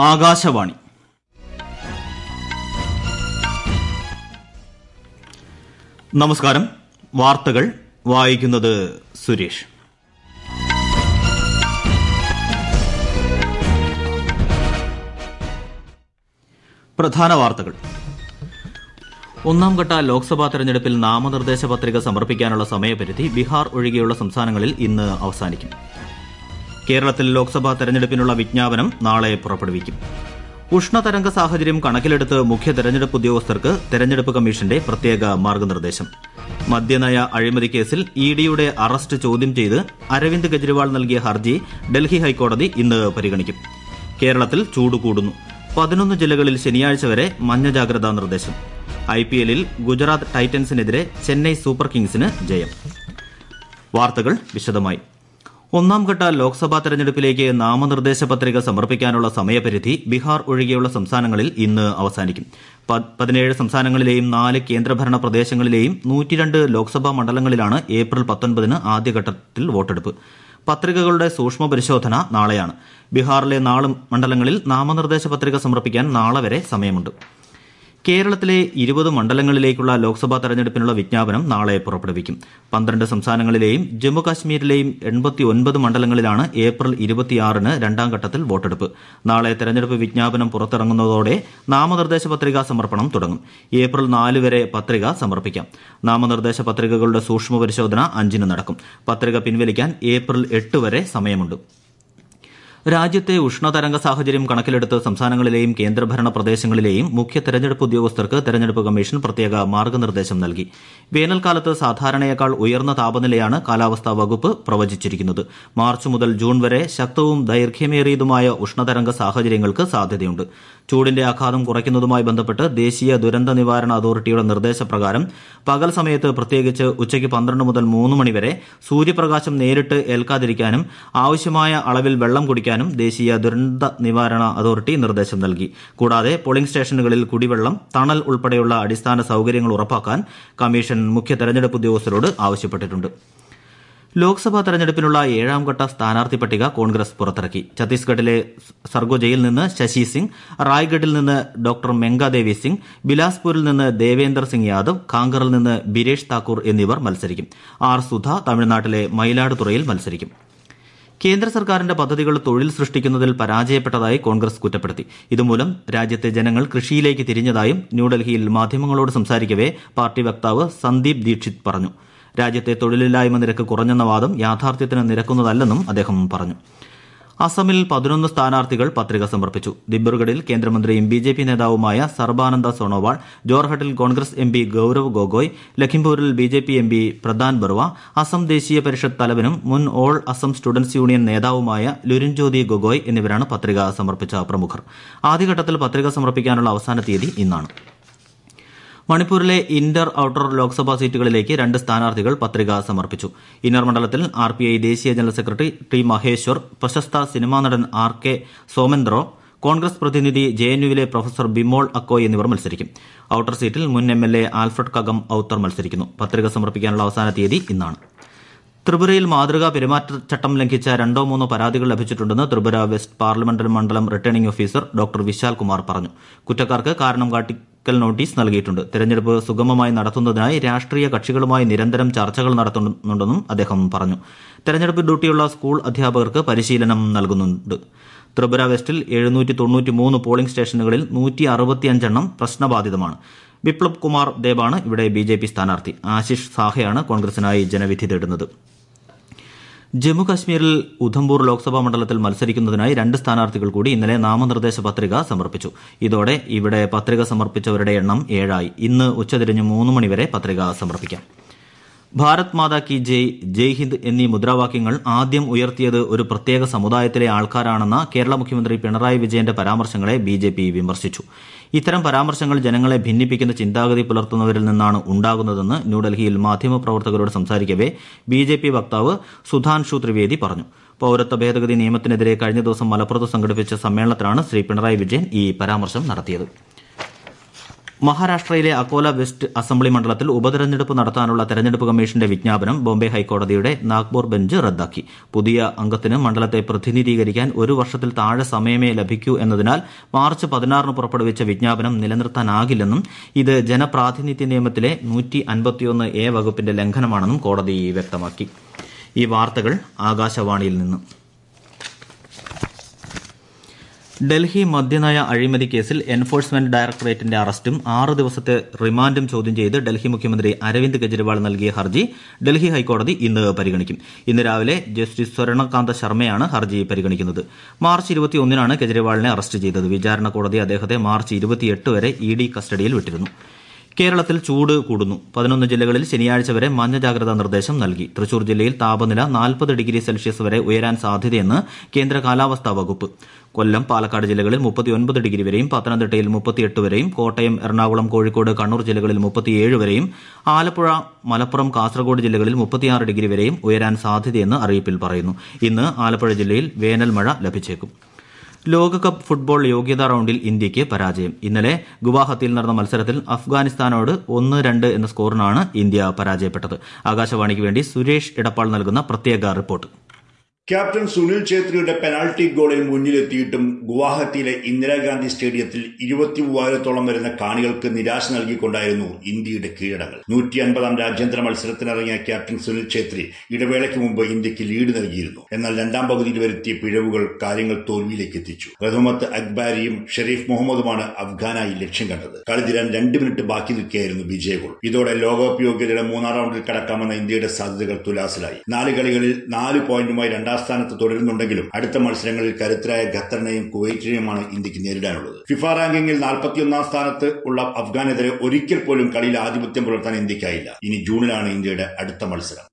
ആകാശവാണി നമസ്കാരം വാർത്തകൾ വായിക്കുന്നത് സുരേഷ് പ്രധാന വാർത്തകൾ ഒന്നാം ഘട്ട ലോക്സഭാ തെരഞ്ഞെടുപ്പിൽ നാമനിർദ്ദേശ പത്രിക സമർപ്പിക്കാനുള്ള സമയപരിധി ബീഹാർ ഒഴികെയുള്ള സംസ്ഥാനങ്ങളിൽ ഇന്ന് അവസാനിക്കും കേരളത്തിൽ ലോക്സഭാ തെരഞ്ഞെടുപ്പിനുള്ള വിജ്ഞാപനം നാളെ പുറപ്പെടുവിക്കും ഉഷ്ണതരംഗ സാഹചര്യം കണക്കിലെടുത്ത് മുഖ്യ തെരഞ്ഞെടുപ്പ് ഉദ്യോഗസ്ഥർക്ക് തെരഞ്ഞെടുപ്പ് കമ്മീഷന്റെ പ്രത്യേക മാർഗനിർദ്ദേശം മദ്യനയ അഴിമതി കേസിൽ ഇ ഡിയുടെ അറസ്റ്റ് ചോദ്യം ചെയ്ത് അരവിന്ദ് കെജ്രിവാൾ നൽകിയ ഹർജി ഡൽഹി ഹൈക്കോടതി ഇന്ന് പരിഗണിക്കും കേരളത്തിൽ ചൂട് കൂടുന്നു പതിനൊന്ന് ജില്ലകളിൽ ശനിയാഴ്ച വരെ മഞ്ഞ ജാഗ്രതാ നിർദ്ദേശം ഐ പി എല്ലിൽ ഗുജറാത്ത് ടൈറ്റൻസിനെതിരെ ചെന്നൈ സൂപ്പർ കിങ്സിന് ജയം വാർത്തകൾ വിശദമായി ഒന്നാം ഘട്ട ലോക്സഭാ തെരഞ്ഞെടുപ്പിലേക്ക് നാമനിർദ്ദേശ പത്രിക സമർപ്പിക്കാനുള്ള സമയപരിധി ബീഹാർ ഒഴികെയുള്ള സംസ്ഥാനങ്ങളിൽ ഇന്ന് അവസാനിക്കും പതിനേഴ് സംസ്ഥാനങ്ങളിലെയും നാല് കേന്ദ്രഭരണ പ്രദേശങ്ങളിലെയും നൂറ്റിരണ്ട് ലോക്സഭാ മണ്ഡലങ്ങളിലാണ് ഏപ്രിൽ പത്തൊൻപതിന് ആദ്യഘട്ടത്തിൽ വോട്ടെടുപ്പ് പത്രികകളുടെ സൂക്ഷ്മ പരിശോധന നാളെയാണ് ബീഹാറിലെ നാല് മണ്ഡലങ്ങളിൽ നാമനിർദ്ദേശ പത്രിക സമർപ്പിക്കാൻ നാളെ വരെ സമയമുണ്ട് കേരളത്തിലെ ഇരുപത് മണ്ഡലങ്ങളിലേക്കുള്ള ലോക്സഭാ തെരഞ്ഞെടുപ്പിനുള്ള വിജ്ഞാപനം നാളെ പുറപ്പെടുവിക്കും പന്ത്രണ്ട് സംസ്ഥാനങ്ങളിലെയും ജമ്മുകാശ്മീരിലെയും എൺപത്തിയൊൻപത് മണ്ഡലങ്ങളിലാണ് ഏപ്രിൽ ഇരുപത്തിയാറിന് രണ്ടാം ഘട്ടത്തിൽ വോട്ടെടുപ്പ് നാളെ തെരഞ്ഞെടുപ്പ് വിജ്ഞാപനം പുറത്തിറങ്ങുന്നതോടെ നാമനിർദ്ദേശ പത്രികാ സമർപ്പണം തുടങ്ങും ഏപ്രിൽ നാല് വരെ പത്രിക സമർപ്പിക്കാം നാമനിർദ്ദേശ പത്രികകളുടെ സൂക്ഷ്മ പരിശോധന അഞ്ചിന് നടക്കും പത്രിക പിൻവലിക്കാൻ ഏപ്രിൽ എട്ട് വരെ സമയമുണ്ട് രാജ്യത്തെ ഉഷ്ണതരംഗ സാഹചര്യം കണക്കിലെടുത്ത് സംസ്ഥാനങ്ങളിലെയും കേന്ദ്രഭരണ പ്രദേശങ്ങളിലെയും മുഖ്യ തെരഞ്ഞെടുപ്പ് ഉദ്യോഗസ്ഥർക്ക് തെരഞ്ഞെടുപ്പ് കമ്മീഷൻ പ്രത്യേക മാർഗനിർദ്ദേശം നൽകി വേനൽക്കാലത്ത് സാധാരണയേക്കാൾ ഉയർന്ന താപനിലയാണ് കാലാവസ്ഥാ വകുപ്പ് പ്രവചിച്ചിരിക്കുന്നത് മാർച്ച് മുതൽ ജൂൺ വരെ ശക്തവും ദൈർഘ്യമേറിയതുമായ ഉഷ്ണതരംഗ സാഹചര്യങ്ങൾക്ക് സാധ്യതയുണ്ട് ചൂടിന്റെ ആഘാതം കുറയ്ക്കുന്നതുമായി ബന്ധപ്പെട്ട് ദേശീയ ദുരന്ത നിവാരണ അതോറിറ്റിയുടെ നിർദ്ദേശപ്രകാരം പകൽ സമയത്ത് പ്രത്യേകിച്ച് ഉച്ചയ്ക്ക് പന്ത്രണ്ട് മുതൽ മൂന്ന് മണിവരെ സൂര്യപ്രകാശം നേരിട്ട് ഏൽക്കാതിരിക്കാനും ആവശ്യമായ അളവിൽ വെള്ളം കുടിക്കാനും ദേശീയ ദുരന്ത നിവാരണ അതോറിറ്റി നിർദ്ദേശം നൽകി കൂടാതെ പോളിംഗ് സ്റ്റേഷനുകളിൽ കുടിവെള്ളം തണൽ ഉൾപ്പെടെയുള്ള അടിസ്ഥാന സൌകര്യങ്ങൾ ഉറപ്പാക്കാൻ കമ്മീഷൻ മുഖ്യ തെരഞ്ഞെടുപ്പ് ഉദ്യോഗസ്ഥരോട് ആവശ്യപ്പെട്ടിട്ടുണ്ട് ലോക്സഭാ തെരഞ്ഞെടുപ്പിനുള്ള ഏഴാം ഘട്ട സ്ഥാനാർത്ഥി പട്ടിക കോൺഗ്രസ് പുറത്തിറക്കി ഛത്തീസ്ഗഡിലെ സർഗോജയിൽ നിന്ന് ശശി സിംഗ് റായ്ഗഡിൽ നിന്ന് ഡോക്ടർ മെങ്കാദേവി സിംഗ് ബിലാസ്പൂരിൽ നിന്ന് ദേവേന്ദർ സിംഗ് യാദവ് കാങ്കറിൽ നിന്ന് ബിരേഷ് താക്കൂർ എന്നിവർ മത്സരിക്കും ആർ സുധ തമിഴ്നാട്ടിലെ മയിലാടുതുറയിൽ മത്സരിക്കും കേന്ദ്ര സർക്കാരിന്റെ പദ്ധതികൾ തൊഴിൽ സൃഷ്ടിക്കുന്നതിൽ പരാജയപ്പെട്ടതായി കോൺഗ്രസ് കുറ്റപ്പെടുത്തി ഇതുമൂലം രാജ്യത്തെ ജനങ്ങൾ കൃഷിയിലേക്ക് തിരിഞ്ഞതായും ന്യൂഡൽഹിയിൽ മാധ്യമങ്ങളോട് സംസാരിക്കവെ പാർട്ടി വക്താവ് സന്ദീപ് ദീക്ഷിത് പറഞ്ഞു രാജ്യത്തെ തൊഴിലില്ലായ്മ നിരക്ക് കുറഞ്ഞെന്ന വാദം യാഥാർത്ഥ്യത്തിന് നിരക്കുന്നതല്ലെന്നും അദ്ദേഹം പറഞ്ഞു അസമിൽ പതിനൊന്ന് സ്ഥാനാർത്ഥികൾ പത്രിക സമർപ്പിച്ചു ദിബ്രുഗഡിൽ കേന്ദ്രമന്ത്രിയും ബി ജെ പി നേതാവുമായ സർബാനന്ദ സോണോവാൾ ജോർഹട്ടിൽ Congress M P Gaurav Gogoi ലഖിംപൂരിൽ B J P M P Pradan Baruah Assam ദേശീയ പരിഷത്ത് തലവനും മുൻ ഓൾ അസം സ്റ്റുഡന്റ്സ് യൂണിയൻ നേതാവുമായ ലുരിൻജ്യോതി ഗൊഗോയ് എന്നിവരാണ് പത്രിക സമർപ്പിച്ച പ്രമുഖർ ആദ്യഘട്ടത്തിൽ പത്രിക സമർപ്പിക്കാനുള്ള അവസാന തീയതി ഇന്നാണ് മണിപ്പൂരിലെ ഇന്റർ ഔട്ടർ ലോക്സഭാ സീറ്റുകളിലേക്ക് രണ്ട് സ്ഥാനാർത്ഥികൾ പത്രിക സമർപ്പിച്ചു ഇന്നർ മണ്ഡലത്തിൽ ആർ പി ഐ ദേശീയ ജനറൽ സെക്രട്ടറി ടി മഹേശ്വർ പ്രശസ്ത സിനിമാ നടൻ ആർ കെ സോമന്ദ്രോ കോൺഗ്രസ് പ്രതിനിധി ജെ എൻ യുവിലെ പ്രൊഫസർ ബിമോൾ അക്കോയ് എന്നിവർ മത്സരിക്കും ഔട്ടർ സീറ്റിൽ മുൻ M L A Alfred Kangam Arthur മത്സരിക്കുന്നു പത്രിക സമർപ്പിക്കാനുള്ള അവസാന തീയതി ഇന്നാണ് ത്രിപുരയിൽ മാതൃകാ പെരുമാറ്റച്ചട്ടം ലംഘിച്ച രണ്ടോ മൂന്നോ പരാതികൾ ലഭിച്ചിട്ടുണ്ടെന്ന് ത്രിപുര വെസ്റ്റ് പാർലമെന്ററി മണ്ഡലം returning officer doctor Vishal Kumar പറഞ്ഞു കുറ്റക്കാർക്ക് കാരണം കാട്ടിക്കൽ നോട്ടീസ് നൽകിയിട്ടുണ്ട് തെരഞ്ഞെടുപ്പ് സുഗമമായി നടത്തുന്നതിനായി രാഷ്ട്രീയ കക്ഷികളുമായി നിരന്തരം ചർച്ചകൾ നടത്തുന്നുണ്ടെന്നും അദ്ദേഹം പറഞ്ഞു തെരഞ്ഞെടുപ്പ് ഡ്യൂട്ടിയുള്ള സ്കൂൾ അധ്യാപകർക്ക് പരിശീലനം നൽകുന്നുണ്ട് ത്രിപുര വെസ്റ്റിൽ എഴുന്നൂറ്റി തൊണ്ണൂറ്റി മൂന്ന് പോളിംഗ് സ്റ്റേഷനുകളിൽ നൂറ്റി അറുപത്തിയഞ്ചെണ്ണം പ്രശ്നബാധിതമാണ് ബിപ്ലബ് കുമാർ ദേബാണ് ഇവിടെ ബി ജെ പി സ്ഥാനാർത്ഥി ആശിഷ് സാഹയാണ് കോൺഗ്രസിനായി ജനവിധി തേടുന്നത് ജമ്മുകശ്മീരിൽ ഉധംപൂർ ലോക്സഭാ മണ്ഡലത്തിൽ മത്സരിക്കുന്നതിനായി രണ്ട് സ്ഥാനാർത്ഥികൾ കൂടി ഇന്നലെ നാമനിർദ്ദേശ പത്രിക സമർപ്പിച്ചു ഇതോടെ ഇവിടെ പത്രിക സമർപ്പിച്ചവരുടെ എണ്ണം ഏഴായി ഇന്ന് ഉച്ചതിരിഞ്ഞ് മൂന്ന് മണിവരെ പത്രിക സമർപ്പിക്കാം ഭാരത് മാതാ കി ജയ് ജയ് ഹിന്ദ് എന്നീ മുദ്രാവാക്യങ്ങൾ ആദ്യം ഉയർത്തിയത് ഒരു പ്രത്യേക സമുദായത്തിലെ ആൾക്കാരാണെന്ന കേരള മുഖ്യമന്ത്രി പിണറായി വിജയന്റെ പരാമർശങ്ങളെ ബി ജെ പി വിമർശിച്ചു ഇത്തരം പരാമർശങ്ങൾ ജനങ്ങളെ ഭിന്നിപ്പിക്കുന്ന ചിന്താഗതി പുലർത്തുന്നവരിൽ നിന്നാണ് ഉണ്ടാകുന്നതെന്ന് ന്യൂഡൽഹിയിൽ മാധ്യമപ്രവർത്തകരോട് സംസാരിക്കവെ ബി ജെ പി വക്താവ് സുധാൻഷു ത്രിവേദി പറഞ്ഞു പൌരത്വ ഭേദഗതി നിയമത്തിനെതിരെ കഴിഞ്ഞ ദിവസം മലപ്പുറത്ത് സംഘടിപ്പിച്ച സമ്മേളനത്തിലാണ് ശ്രീ പിണറായി വിജയൻ ഈ പരാമർശം നടത്തിയത് മഹാരാഷ്ട്രയിലെ അക്കോല വെസ്റ്റ് അസംബ്ലി മണ്ഡലത്തിൽ ഉപതെരഞ്ഞെടുപ്പ് നടത്താനുള്ള തെരഞ്ഞെടുപ്പ് കമ്മീഷന്റെ വിജ്ഞാപനം ബോംബെ ഹൈക്കോടതിയുടെ നാഗ്പൂർ ബെഞ്ച് റദ്ദാക്കി പുതിയ അംഗത്തിന് മണ്ഡലത്തെ പ്രതിനിധീകരിക്കാൻ ഒരു വർഷത്തിൽ താഴെ സമയമേ ലഭിക്കൂ എന്നതിനാൽ മാർച്ച് പതിനാറിന് പുറപ്പെടുവിച്ച വിജ്ഞാപനം നിലനിർത്താനാകില്ലെന്നും ഇത് ജനപ്രാതിനിധ്യ നിയമത്തിലെ എ വകുപ്പിന്റെ ലംഘനമാണെന്നും കോടതി വ്യക്തമാക്കി ഈ വാർത്തകൾ ആകാശവാണിയിൽ നിന്നും ഡൽഹി മദ്യനയ അഴിമതി കേസിൽ എൻഫോഴ്സ്മെന്റ് ഡയറക്ടറേറ്റിന്റെ അറസ്റ്റും ആറ് ദിവസത്തെ റിമാൻഡും ചോദ്യം ചെയ്ത് ഡൽഹി മുഖ്യമന്ത്രി അരവിന്ദ് കെജ്രിവാൾ നൽകിയ ഹർജി ഡൽഹി ഹൈക്കോടതി ഇന്ന് പരിഗണിക്കും ഇന്ന് രാവിലെ ജസ്റ്റിസ് സ്വർണകാന്ത ശർമ്മയാണ് ഹർജി പരിഗണിക്കുന്നത് മാർച്ച് ഇരുപത്തിയൊന്നിനാണ് കെജ്രിവാളിനെ അറസ്റ്റ് ചെയ്തത് വിചാരണ കോടതി അദ്ദേഹത്തെ മാർച്ച് ഇരുപത്തിയെട്ട് വരെ ഇ ഡി കസ്റ്റഡിയിൽ വിട്ടിരുന്നു കേരളത്തിൽ ചൂട് കൂടുന്നു പതിനൊന്ന് ജില്ലകളിൽ ശനിയാഴ്ച വരെ മഞ്ഞ ജാഗ്രതാ നിർദ്ദേശം നൽകി തൃശൂർ ജില്ലയിൽ താപനില നാൽപ്പത് ഡിഗ്രി സെൽഷ്യസ് വരെ ഉയരാൻ സാധ്യതയെന്ന് കേന്ദ്ര കാലാവസ്ഥാ വകുപ്പ് കൊല്ലം പാലക്കാട് ജില്ലകളിൽ മുപ്പത്തിയൊൻപത് ഡിഗ്രി വരെയും പത്തനംതിട്ടയിൽ മുപ്പത്തിയെട്ട് വരെയും കോട്ടയം എറണാകുളം കോഴിക്കോട് കണ്ണൂർ ജില്ലകളിൽ മുപ്പത്തിയേഴ് വരെയും ആലപ്പുഴ മലപ്പുറം കാസർഗോഡ് ജില്ലകളിൽ മുപ്പത്തിയാറ് ഡിഗ്രി വരെയും ഉയരാൻ സാധ്യതയെന്ന് അറിയിപ്പിൽ പറയുന്നു ഇന്ന് ആലപ്പുഴ ജില്ലയിൽ വേനൽ മഴ ലഭിച്ചേക്കും ലോകകപ്പ് ഫുട്ബോൾ യോഗ്യതാ റൌണ്ടിൽ ഇന്ത്യയ്ക്ക് പരാജയം ഇന്നലെ ഗുവാഹത്തിയിൽ നടന്ന മത്സരത്തിൽ അഫ്ഗാനിസ്ഥാനോട് ഒന്ന് രണ്ട് എന്ന സ്കോറിനാണ് ഇന്ത്യ പരാജയപ്പെട്ടത് ആകാശവാണിക്ക് വേണ്ടി സുരേഷ് ഇടപ്പാൾ നൽകുന്ന പ്രത്യേക റിപ്പോർട്ട് ക്യാപ്റ്റൻ സുനിൽ ഛേത്രിയുടെ പെനാൽറ്റി ഗോളിൽ മുന്നിലെത്തിയിട്ടും ഗുവാഹത്തിയിലെ ഇന്ദിരാഗാന്ധി സ്റ്റേഡിയത്തിൽ ഇരുപത്തി മൂവായിരത്തോളം വരുന്ന കാണികൾക്ക് നിരാശ നൽകിക്കൊണ്ടായിരുന്നു ഇന്ത്യയുടെ കീഴടങ്ങൾ നൂറ്റി അൻപതാം രാജ്യാന്തര മത്സരത്തിനിറങ്ങിയ ക്യാപ്റ്റൻ സുനിൽ ഛേത്രി ഇടവേളയ്ക്ക് മുമ്പ് ഇന്ത്യക്ക് ലീഡ് നൽകിയിരുന്നു എന്നാൽ രണ്ടാം പകുതിയിൽ വരുത്തിയ പിഴവുകൾ കാര്യങ്ങൾ തോൽവിയിലേക്ക് എത്തിച്ചു റഹ്മത്ത് അക്ബാരിയും ഷെരീഫ് മുഹമ്മദുമാണ് അഫ്ഗാനായി ലക്ഷ്യം കണ്ടത് കളി തീരാൻ രണ്ട് മിനിറ്റ് ബാക്കി നിൽക്കുകയായിരുന്നു വിജയ ഗോൾ ഇതോടെ ലോകകപ്പ് യോഗ്യതയുടെ മൂന്നാം റൌണ്ടിൽ കടക്കാമെന്ന ഇന്ത്യയുടെ സാധ്യതകൾ തുലാസിലായി നാല് കളികളിൽ നാല് പോയിന്റുമായി രണ്ടാം സ്ഥാനത്ത് തുടരുന്നുണ്ടെങ്കിലും അടുത്ത മത്സരങ്ങളിൽ കരുത്തരായ ഖത്തറിനെയും കുവൈറ്റിനെയുമാണ് ഇന്ത്യക്ക് നേരിടാനുള്ളത് ഫിഫ റാങ്കിങ്ങിൽ നാൽപ്പത്തിയൊന്നാം സ്ഥാനത്ത് ഉള്ള അഫ്ഗാനെതിരെ ഒരിക്കൽ പോലും കളിയിൽ ആധിപത്യം പുലർത്താൻ ഇന്ത്യക്കായില്ല ഇനി ജൂണിലാണ് ഇന്ത്യയുടെ അടുത്ത മത്സരം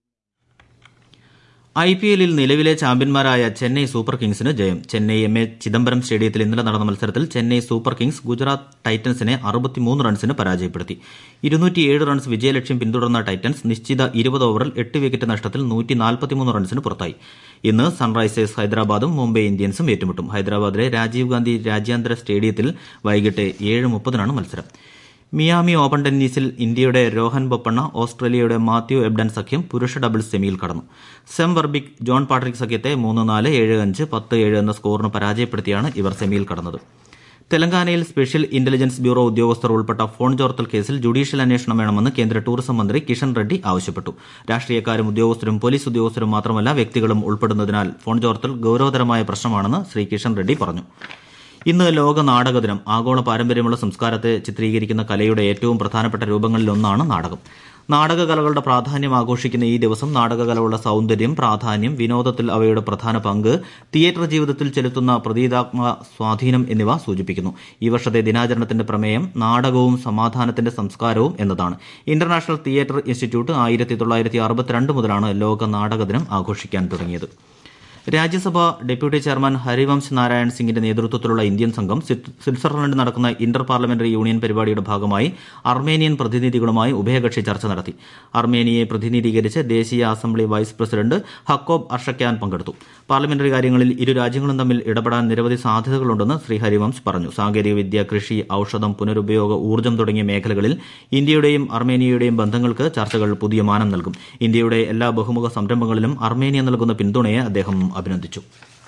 ഐ പി എല്ലിൽ നിലവിലെ ചാമ്പ്യന്മാരായ ചെന്നൈ സൂപ്പർ കിങ്സിന് ജയം ചെന്നൈ എം എ ചിദംബരം സ്റ്റേഡിയത്തിൽ ഇന്നലെ നടന്ന മത്സരത്തിൽ ചെന്നൈ സൂപ്പർ കിങ്സ് ഗുജറാത്ത് ടൈറ്റൻസിനെ അറുപത്തിമൂന്ന് റൺസിന് പരാജയപ്പെടുത്തി ഇരുന്നൂറ്റിയേഴ് റൺസ് വിജയലക്ഷ്യം പിന്തുടർന്ന ടൈറ്റൻസ് നിശ്ചിത ഇരുപത് ഓവറിൽ എട്ട് വിക്കറ്റ് നഷ്ടത്തിൽ നൂറ്റിനാൽപ്പത്തിമൂന്ന് റൺസിന് പുറത്തായി ഇന്ന് സൺറൈസേഴ്സ് ഹൈദരാബാദും മുംബൈ ഇന്ത്യൻസും ഏറ്റുമുട്ടും ഹൈദരാബാദിലെ രാജീവ് ഗാന്ധി രാജ്യാന്തര സ്റ്റേഡിയത്തിൽ വൈകിട്ട് ഏഴ് മുപ്പതിനാണ് മത്സരം മിയാമി ഓപ്പൺ ടെന്നീസിൽ ഇന്ത്യയുടെ രോഹൻ ബൊപ്പണ്ണ ഓസ്ട്രേലിയയുടെ മാത്യു എബ്ഡൻ സഖ്യം പുരുഷ ഡബിൾസ് സെമിയിൽ കടന്നു സെം വർബിക് ജോൺ പാട്രിക് സഖ്യത്തെ മൂന്ന് നാല് ഏഴ് അഞ്ച് പത്ത് ഏഴ് എന്ന സ്കോറിന് പരാജയപ്പെടുത്തിയാണ് ഇവർ സെമിയിൽ കടന്നത് തെലങ്കാനയിൽ സ്പെഷ്യൽ ഇന്റലിജൻസ് ബ്യൂറോ ഉദ്യോഗസ്ഥർ ഉൾപ്പെട്ട ഫോൺ ചോർത്തൽ കേസിൽ ജുഡീഷ്യൽ അന്വേഷണം വേണമെന്ന് കേന്ദ്ര ടൂറിസം മന്ത്രി കിഷൻ റെഡ്ഡി ആവശ്യപ്പെട്ടു രാഷ്ട്രീയക്കാരും ഉദ്യോഗസ്ഥരും പോലീസ് ഉദ്യോഗസ്ഥരും മാത്രമല്ല വ്യക്തികളും ഉൾപ്പെടുന്നതിനാൽ ഫോൺ ചോർത്തൽ ഗൌരവതരമായ പ്രശ്നമാണെന്ന് ശ്രീ കിഷൻ റെഡ്ഡി പറഞ്ഞു ഇന്ന് ലോക നാടക ദിനം ആഗോള പാരമ്പര്യമുള്ള സംസ്കാരത്തെ ചിത്രീകരിക്കുന്ന കലയുടെ ഏറ്റവും പ്രധാനപ്പെട്ട രൂപങ്ങളിലൊന്നാണ് നാടകം നാടകകലകളുടെ പ്രാധാന്യം ആഘോഷിക്കുന്ന ഈ ദിവസം നാടകകലകളുടെ സൌന്ദര്യം പ്രാധാന്യം വിനോദത്തിൽ അവയുടെ പ്രധാന പങ്ക് തിയേറ്റർ ജീവിതത്തിൽ ചെലുത്തുന്ന പ്രതീകാത്മക സ്വാധീനം എന്നിവ സൂചിപ്പിക്കുന്നു ഈ വർഷത്തെ ദിനാചരണത്തിന്റെ പ്രമേയം നാടകവും സമാധാനത്തിന്റെ സംസ്കാരവും എന്നതാണ് ഇന്റർനാഷണൽ തിയേറ്റർ ഇൻസ്റ്റിറ്റ്യൂട്ട് ആയിരത്തി തൊള്ളായിരത്തി അറുപത്തിരണ്ട് മുതലാണ് ലോക നാടക ദിനം ആഘോഷിക്കാൻ തുടങ്ങിയത് രാജ്യസഭ ഡെപ്യൂട്ടി ചെയർമാൻ ഹരിവംശ് നാരായൺ സിംഗിന്റെ നേതൃത്വത്തിലുള്ള ഇന്ത്യൻ സംഘം സ്വിറ്റ്സർലൻഡിൽ നടക്കുന്ന ഇന്റർ പാർലമെന്ററി യൂണിയൻ പരിപാടിയുടെ ഭാഗമായി അർമേനിയൻ പ്രതിനിധികളുമായി ഉഭയകക്ഷി ചർച്ച നടത്തി അർമേനിയയെ പ്രതിനിധീകരിച്ച് ദേശീയ assembly vice president Hakob Arshakyan പങ്കെടുത്തു പാർലമെന്ററി കാര്യങ്ങളിൽ ഇരു രാജ്യങ്ങളും തമ്മിൽ ഇടപെടാൻ നിരവധി സാധ്യതകളുണ്ടെന്ന് ശ്രീ ഹരിവംശ് പറഞ്ഞു സാങ്കേതികവിദ്യ കൃഷി ഔഷധം പുനരുപയോഗ ഊർജ്ജം തുടങ്ങിയ മേഖലകളിൽ ഇന്ത്യയുടെയും അർമേനിയയുടെയും ബന്ധങ്ങൾക്ക് ചർച്ചകൾ പുതിയ മാനം നൽകും ഇന്ത്യയുടെ എല്ലാ ബഹുമുഖ സംരംഭങ്ങളിലും അർമേനിയ നൽകുന്ന പിന്തുണയെ അദ്ദേഹം അഭിനന്ദിച്ചു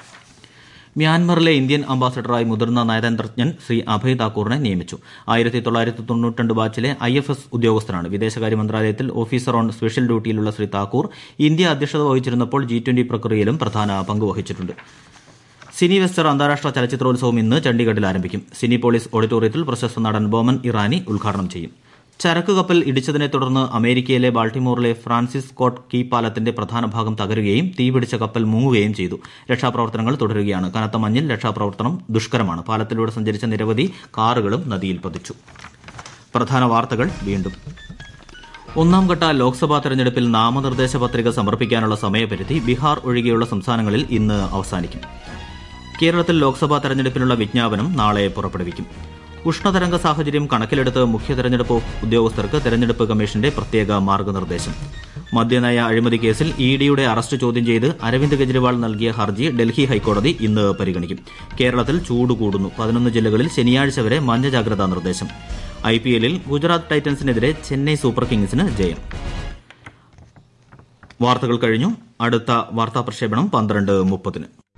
മ്യാൻമറിലെ ഇന്ത്യൻ അംബാസഡറായി മുതിർന്ന നയതന്ത്രജ്ഞൻ ശ്രീ അഭയ് താക്കൂറിനെ നിയമിച്ചു ആയിരത്തി തൊള്ളായിരത്തി തൊണ്ണൂറ്റി ബാച്ചിലെ ഐ എഫ് എസ് ഉദ്യോഗസ്ഥനാണ് വിദേശകാര്യ മന്ത്രാലയത്തിൽ ഓഫീസർ ഓൺ സ്പെഷ്യൽ ഡ്യൂട്ടിയിലുള്ള ശ്രീ താക്കൂർ ഇന്ത്യ അധ്യക്ഷത വഹിച്ചിരുന്നപ്പോൾ ജി ട്വന്റി പ്രക്രിയയിലും പ്രധാന പങ്ക് വഹിച്ചിട്ടുണ്ട് സിനി വെസ്റ്റർ അന്താരാഷ്ട്ര ചലച്ചിത്രോത്സവം ഇന്ന് ചണ്ഡീഗഡിൽ ആരംഭിക്കും സിനി പോളീസ് ഓഡിറ്റോറിയത്തിൽ പ്രശസ്ത നടൻ ബോമൻ ഇറാനി ഉദ്ഘാടനം ചെയ്യും ചരക്ക് കപ്പൽ ഇടിച്ചതിനെ തുടർന്ന് അമേരിക്കയിലെ ബാൾട്ടിമോറിലെ ഫ്രാൻസിസ് സ്കോട്ട് കീ പാലത്തിന്റെ പ്രധാന ഭാഗം തകരുകയും തീപിടിച്ച കപ്പൽ മുങ്ങുകയും ചെയ്തു രക്ഷാപ്രവർത്തനങ്ങൾ തുടരുകയാണ് കനത്ത മഞ്ഞിൽ രക്ഷാപ്രവർത്തനം ദുഷ്കരമാണ് പാലത്തിലൂടെ സഞ്ചരിച്ച നിരവധി കാറുകളും നദിയിൽ പതിച്ചു പ്രധാന വാർത്തകൾ വീണ്ടും ഒന്നാംഘട്ട ലോക്സഭാ തെരഞ്ഞെടുപ്പിൽ നാമനിർദ്ദേശ പത്രിക സമർപ്പിക്കാനുള്ള സമയപരിധി ബീഹാർ ഒഴികെയുള്ള സംസ്ഥാനങ്ങളിൽ ഇന്ന് അവസാനിക്കും കേരളത്തിൽ ലോക്സഭാ തെരഞ്ഞെടുപ്പിനുള്ള വിജ്ഞാപനം നാളെ പുറപ്പെടുവിക്കും ഉഷ്ണതരംഗ സാഹചര്യം കണക്കിലെടുത്ത് മുഖ്യ തെരഞ്ഞെടുപ്പ് ഉദ്യോഗസ്ഥർക്ക് തെരഞ്ഞെടുപ്പ് കമ്മീഷന്റെ പ്രത്യേക മാർഗനിർദ്ദേശം മദ്യനയ അഴിമതി കേസിൽ ഇ ഡിയുടെ അറസ്റ്റ് ചോദ്യം ചെയ്ത് അരവിന്ദ് കെജ്രിവാൾ നൽകിയ ഹർജി ഡൽഹി ഹൈക്കോടതി ഇന്ന് പരിഗണിക്കും കേരളത്തിൽ ചൂട് കൂടുന്നു പതിനൊന്ന് ജില്ലകളിൽ ശനിയാഴ്ച വരെ മഞ്ഞ ജാഗ്രതാ നിർദ്ദേശം ഐപിഎല്ലിൽ ഗുജറാത്ത് ടൈറ്റൻസിനെതിരെ ചെന്നൈ സൂപ്പർ കിങ്സിന് ജയം വാർത്തകൾ കഴിഞ്ഞു അടുത്ത വാർത്താ പ്രക്ഷേപണം പന്ത്രണ്ട് മുപ്പതിന്